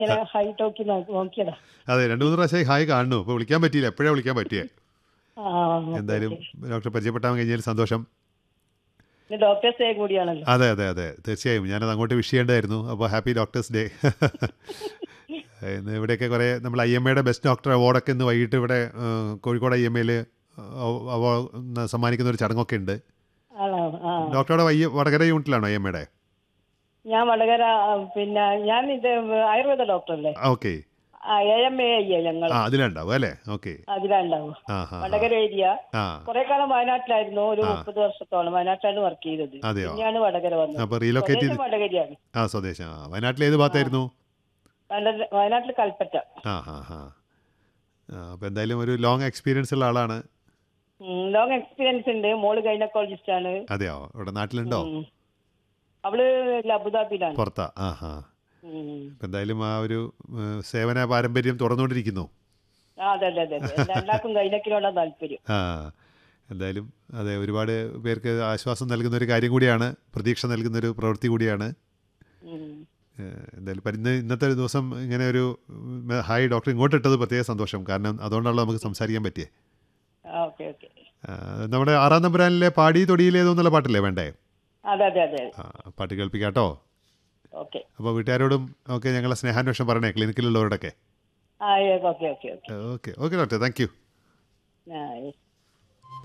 ഇങ്ങനെ ഹൈറ്റ് നോക്കി നോക്കി- നോക്കിയതാ അതെ രണ്ടു മൂന്ന് പ്രാവശ്യമായി ഹായ് കാണുന്നു ഇപ്പോൾ വിളിക്കാൻ പറ്റിയില്ല എപ്പോഴാണ് വിളിക്കാൻ പറ്റിയേ ആ ഓക്കേ, എന്തായാലും ഓക്കേ. ഡോക്ടറെ പരിചയപ്പെട്ടാൻ കഴിഞ്ഞാൽ സന്തോഷം ഇത് ഡോക്ടേഴ്സ് ഡേ കൂടിയാണല്ലോ അതെ അതെ അതെ തീർച്ചയായും ഞാനത് അങ്ങോട്ട് വിഷ് ചെയ്യേണ്ടതായിരുന്നു അപ്പോൾ ഹാപ്പി ഡോക്ടേഴ്സ് ഡേ ഇന്ന് ഇവിടെയൊക്കെ കുറേ നമ്മൾ ഐ എം എയുടെ ബെസ്റ്റ് ഡോക്ടർ അവാർഡൊക്കെ ഇന്ന് വൈകിട്ട് ഇവിടെ ആ, കോഴിക്കോട് ഐ എം എയിൽ അവാർഡ് സമ്മാനിക്കുന്ന ഒരു ചടങ്ങൊക്കെ ഉണ്ട് ആണോ ആ ഡോക്ടറുടെ വയ്യ വടകര യൂണിറ്റിലാണോ ഐ എം എയുടെ ഞാൻ വടകര ആ, പിന്നെ ഞാൻ ഇത് ആയുർവേദ ഡോക്ടറല്ലേ okay A M A I ഞങ്ങൾ ആ അതിലുണ്ടാവും അല്ലേ ഓക്കെ അതിലുണ്ടാവും ആ ഹാ വടകര ഏരിയ ആ കുറെ കാലം വയനാട്ടിലായിരുന്നു ഒരു ആ. മുപ്പത് വർഷത്തോളം വയനാട്ടിലാണ് വർക്ക് ചെയ്തത് അതെയോ? പിന്നെയാണ് വടകര വന്നത് അപ്പോൾ റീലൊക്കേറ്റ് ചെയ്ത് സ്വദേശം വടകരയാണ് ആ സ്വദേശം ആ വയനാട്ടിൽ ഏത് ഭാഗത്തായിരുന്നു വയനാട്ടിൽ- വയനാട്ടിൽ കൽപ്പറ്റ ആ ഹാ ഹാ അപ്പോൾ എന്തായാലും ഒരു ലോങ് എക്സ്പീരിയൻസ് ഉള്ള ആളാണ് ലോങ് എക്സ്പീരിയൻസ് ഉണ്ട് മോള് ഗൈനക്കോളജിസ്റ്റ് ആണ് അതെയോ ഇവിടെ നാട്ടിലുണ്ടോ ഉം. അവള് അബുദാബിയിലാണ് പുറത്താ ആ ഹാ ഉം. അപ്പം എന്തായാലും ആ ഒരു ഏഹ്, സേവന പാരമ്പര്യം തുറന്നുകൊണ്ടിരിക്കുന്നു ആ, അതെ അതെ അതെ അതെ രണ്ടാൾക്കും ഗൈനക്കിനോടാ താല്പര്യം ആ എന്തായാലും അതെ ഒരുപാട് പേർക്ക് ആശ്വാസം നൽകുന്ന ഒരു കാര്യം കൂടിയാണ് പ്രതീക്ഷ നൽകുന്ന ഒരു പ്രവൃത്തി കൂടിയാണ് ഉം. ഏഹ്, എന്തായാലും പരി- ഇന്ന് ഇന്നത്തെ ഒരു ദിവസം ഇങ്ങനെ ഒരു ഉം, ഹായ് ഡോക്ടർ ഇങ്ങോട്ട് ഇട്ടത് പ്രത്യേക സന്തോഷം കാരണം അതുകൊണ്ടാണല്ലോ നമുക്ക് സംസാരിക്കാൻ പറ്റിയേ ആ ഓക്കെ ഓക്കെ ആ, നമ്മുടെ ആറാം നമ്പരാനിലെ പാടി തൊടിയിലേതെന്നുള്ള പാട്ടില്ലേ വേണ്ടേ അതെ അതെ അതെ ആ പാട്ട് കേൾപ്പിക്കാട്ടോ ഓക്കെ അപ്പോൾ വീട്ടുകാരോടും ഒക്കെ ഞങ്ങളെ സ്നേഹാന്വേഷണം പറയണേ ക്ലിനിക്കിലുള്ളവരോടൊക്കെ ആ okay okay okay okay okay doctor thank you ആ yes.